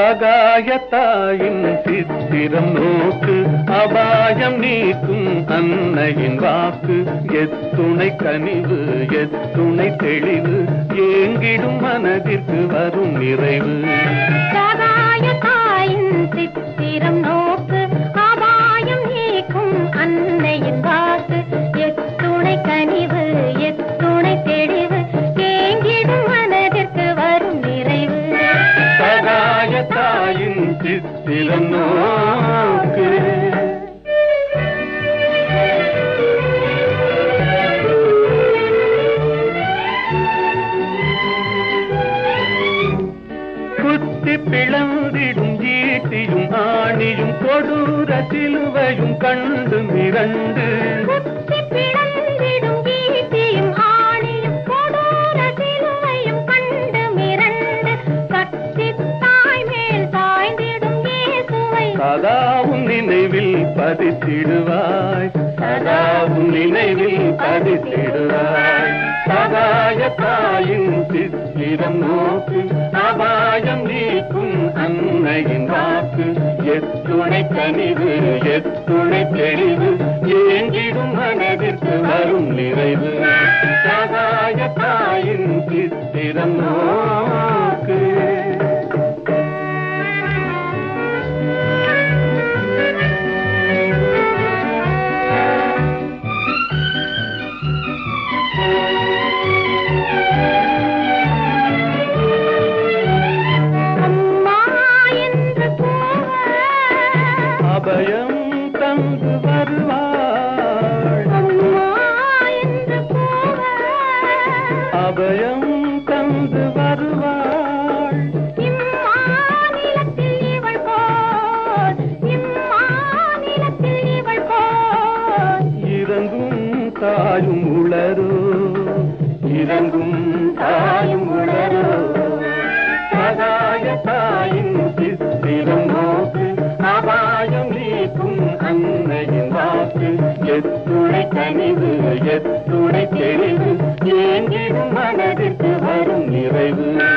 சகாய தாயின் சித்திரம் நோக்கு அபாயம் நீக்கும் அன்னையின் வாக்கு எத்துணை கனிவு எத்துணை தெளிவு ஏங்கிடும் மனதிற்கு வரும் நிறைவு சகாய தாயின் சித்திரம் நோக்கு அபாயம் நீக்கும் அன்னையின் வாக்கு எத்துணை கனிவு எத்துணை தெளிவு ஏங்கிடும் மனதிற்கு வரும் நிறைவு சகாய தாயின் சித்திரம் நோக்கு குத்தி பிளந்திடும் ஈட்டியும் ஆணியும் கொடூர சிலுவையும் கண்டு மிரண்டு குத்தி பிளந்திடும் ஈட்டியும் ஆணியும் கொடூர சிலுவையும் கண்டு மிரண்டு கத்தித் தாய் மேல் சாய்ந்திடும் இயேசுவை சதாவும் நினைவில் பதித்திடுவாய் சதாவும் நினைவில் பதித்திடுவாய் சகாய தாயின் சித்திரம் நோக்கு அபாயம் நீக்கும் அன்னையின் வாக்கு எத்துணை கனிவு எத்துணை தெளிவு ஏங்கிடும் மனதிற்கு வரும் நிறைவு சகாய தாயின் சித்திரம் நோக்கு அம்மா என்று கூவ அபயம் தந்து வருவாள் அம்மா என்று கூவ அபயம் தந்து வருவாள் இம்மாநிலத்தில் இவள் போல் இம்மாநிலத்தில் இவள் போல் இறங்கும் தாயும் உளரோ இறங்கும் தாயும் உளரோ சகாய தாயின் சித்திரம் நோக்கு அபாயம் நீக்கும் அன்னையின் வாக்கு எத்துணை கனிவு எத்துணை தெளிவு ஏங்கிடும் மனதிற்கு வரும் நிறைவு